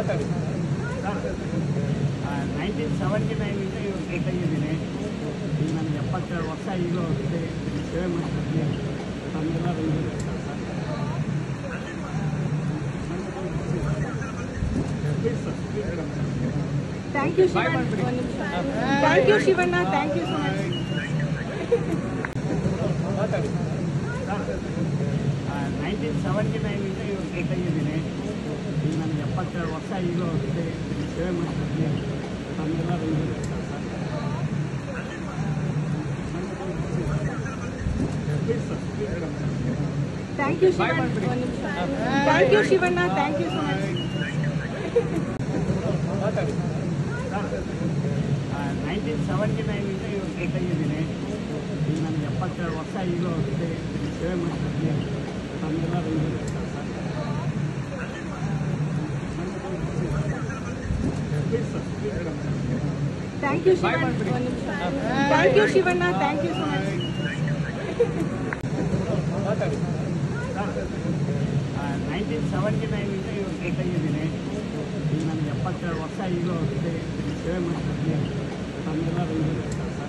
nineteen seventy ನೈನಿಂದ ಇವಾಗ late ಆಗಿದ್ದೀನಿ ಈಗ ನನಗೆ ಎಪ್ಪತ್ತೆರಡು ವರ್ಷ ಈಗಲೂ ಇದೆ ಸೇವೆ ಮಾಡ್ತಿದ್ದೀನಿ ನಮ್ಮೆಲ್ಲ ರೈತರು sir please sir please madam thank you Shivanna ಒಂದು ನಿಮಿಷ thank you Shivanna thank you so much nineteen seventy ನೈನಿಂದ ಇವಾಗ ಲೇಟ್ ಆಗಿದ್ದೀನಿ ಈಗ ನನಗೆ ಎಪ್ಪತ್ತೆರಡು ವರ್ಷ ಈಗಲೂ ಇದೆ ಸೇವೆ ಮಾಡ್ತಿದ್ದೀನಿ ನಮ್ಮೆಲ್ಲ ರೈತರು sir please sir please madam thank you Shivanna ಒಂದು ನಿಮಿಷ thank you Shivanna thank you so much nineteen seventy ನೈನಿಂದ ಇವಾಗ ಲೇಟ್ ಆಗಿದ್ದೀನಿ ಈಗ ನನಗೆ ಎಪ್ಪತ್ತೆರಡು ವರ್ಷ ಈಗಲೂ ಇದೆ ಸೇವೆ ಮಾಡ್ತಿದ್ದೀನಿ ನಮ್ಮೆಲ್ಲ ರೈತರು sir please sir please madam thank you Shivanna ಒಂದು ನಿಮಿಷ thank you Shivanna thank you so much nineteen seventy ನೈನಿಂದ ಇವಾಗ ಲೇಟ್ ಆಗಿದ್ದೀನಿ ಈಗ ನನಗೆ ಎಪ್ಪತ್ತೆರಡು ವರ್ಷ ಈಗಲೂ ಇದೆ ಸೇವೆ ಮಾಡ್ತಿದ್ದೀನಿ ನಮ್ಮೆಲ್ಲ ರೈತರು sir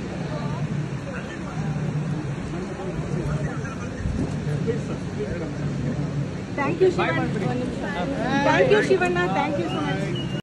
please sir please madam thank you Shivanna ಒಂದು ನಿಮಿಷ thank you Shivanna thank you